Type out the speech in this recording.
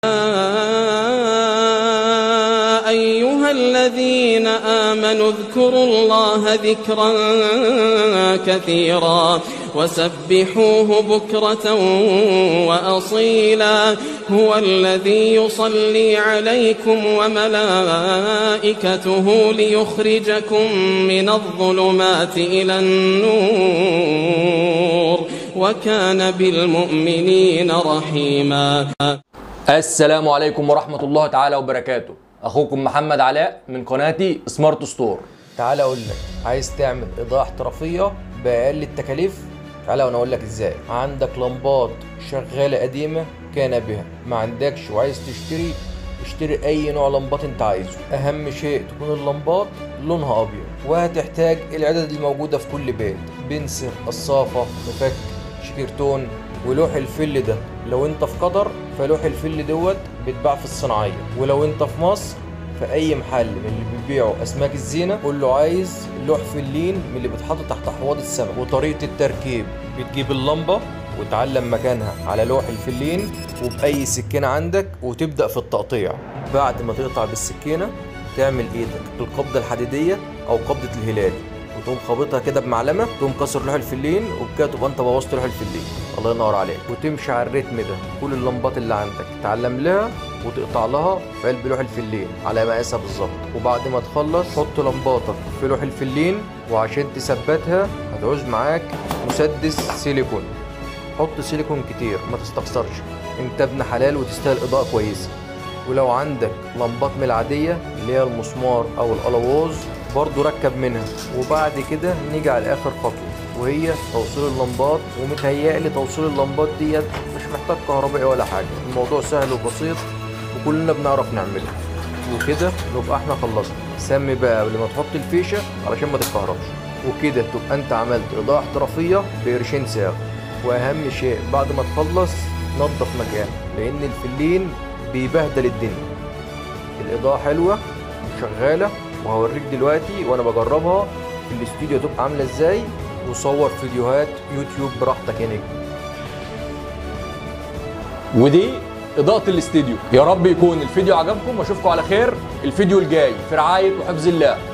أيها الذين آمنوا اذكروا الله ذكرا كثيرا وسبحوه بكرة وأصيلا هو الذي يصلي عليكم وملائكته ليخرجكم من الظلمات إلى النور وكان بالمؤمنين رحيما السلام عليكم ورحمة الله تعالى وبركاته أخوكم محمد علاء من قناتي سمارت ستور تعالى اقول لك عايز تعمل اضاءه احترافيه باقل التكاليف تعالى وانا اقول لك ازاي عندك لمبات شغاله قديمه كان بها ما عندكش وعايز تشتري اشتري اي نوع لمبات انت عايزه اهم شيء تكون اللمبات لونها ابيض وهتحتاج العدد الموجوده في كل بيت بنسر قصافه مفك شكرتون ولوح الفل ده لو انت في قطر فلوح الفل دوت بيتباع في الصناعيه ولو انت في مصر في اي محل من اللي بيبيعوا اسماك الزينه قول له عايز لوح فلين من اللي بيتحط تحت حواض السمك وطريقه التركيب بتجيب اللمبه وتعلم مكانها على لوح الفلين وباي سكينه عندك وتبدا في التقطيع بعد ما تقطع بالسكينه تعمل ايدك القبضه الحديديه او قبضه الهلال وتقوم خابطها كده بمعلمه تقوم كسر لوح الفلين وبكده تبقى انت بوظت لوح الفلين الله ينور عليك وتمشي على الريتم ده كل اللمبات اللي عندك تعلم لها وتقطع لها في قلب لوح الفلين على مقاسها بالظبط وبعد ما تخلص حط لمباتك في لوح الفلين وعشان تثبتها هتعوز معاك مسدس سيليكون حط سيليكون كتير ما تستخسرش انت ابن حلال وتستاهل اضاءه كويسه ولو عندك لمبات من العاديه اللي هي المسمار او الالواز برضو ركب منها وبعد كده نيجي على اخر خطوه وهي توصيل اللمبات ومتهيألي توصيل اللمبات ديت مش محتاج كهربائي ولا حاجه الموضوع سهل وبسيط وكلنا بنعرف نعمله وكده نبقى احنا خلصنا سمي بقى قبل ما تحط الفيشه علشان ما تتكهربش وكده تبقى انت عملت اضاءه احترافيه بقرشين ساغ واهم شيء بعد ما تخلص نظف مكان لان الفلين بيبهدل الدنيا الاضاءه حلوه وشغاله وهوريك دلوقتي وانا بجربها في الاستوديو تبقى عامله ازاي وصور فيديوهات يوتيوب براحتك يا نجم ودي إضاءة الاستديو يا رب يكون الفيديو عجبكم واشوفكم على خير الفيديو الجاي في رعاية وحفظ الله